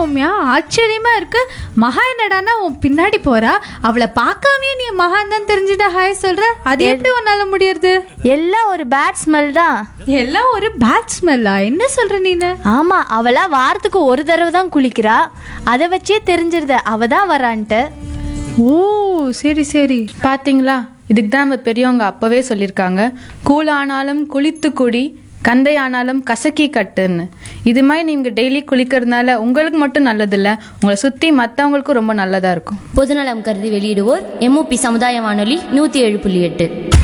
சௌமியா ஆச்சரியமா இருக்கு மகா என்னடான்னா உன் பின்னாடி போறா அவளை பார்க்காமயே நீ மகான் தான் தெரிஞ்சுட்டு ஹாய் சொல்ற அது எப்படி உன்னால முடியறது எல்லாம் ஒரு பேட் ஸ்மெல் தான் எல்லாம் ஒரு பேட் ஸ்மெல்லா என்ன சொல்ற நீனு ஆமா அவளா வாரத்துக்கு ஒரு தடவை தான் குளிக்கிறா அதை வச்சே தெரிஞ்சிருது அவ தான் வரான்ட்டு ஓ சரி சரி பாத்தீங்களா இதுக்கு தான் நம்ம பெரியவங்க அப்பவே சொல்லியிருக்காங்க கூழ் ஆனாலும் குளித்து குடி கந்தை ஆனாலும் கசக்கி கட்டுன்னு இது மாதிரி நீங்க டெய்லி குளிக்கிறதுனால உங்களுக்கு மட்டும் நல்லதில்ல உங்களை சுத்தி மற்றவங்களுக்கும் ரொம்ப நல்லதா இருக்கும் பொதுநலம் கருதி வெளியிடுவோர் எம்ஓபி சமுதாய வானொலி நூற்றி ஏழு புள்ளி எட்டு